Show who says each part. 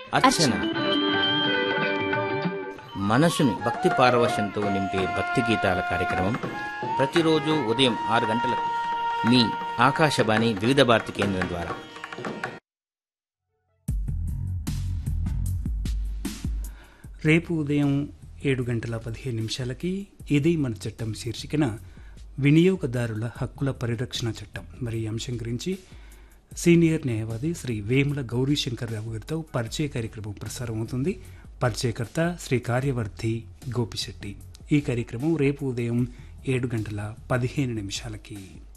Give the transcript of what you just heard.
Speaker 1: అర్చన మనసుని భక్తి పారవశ్యంతో నింపే భక్తి గీతాల కార్యక్రమం ప్రతిరోజు ఉదయం ఆరు గంటలకు మీ ఆకాశవాణి వివిధ భారతి కేంద్రం ద్వారా
Speaker 2: రేపు ఉదయం ఏడు గంటల పదిహేను నిమిషాలకి ఇది మన చట్టం శీర్షికన వినియోగదారుల హక్కుల పరిరక్షణ చట్టం మరి ఈ అంశం గురించి సీనియర్ న్యాయవాది శ్రీ వేముల గౌరీశంకర్ రావు గారితో పరిచయ కార్యక్రమం ప్రసారం అవుతుంది పరిచయకర్త శ్రీ కార్యవర్ధి గోపిశెట్టి ఈ కార్యక్రమం రేపు ఉదయం ఏడు గంటల పదిహేను నిమిషాలకి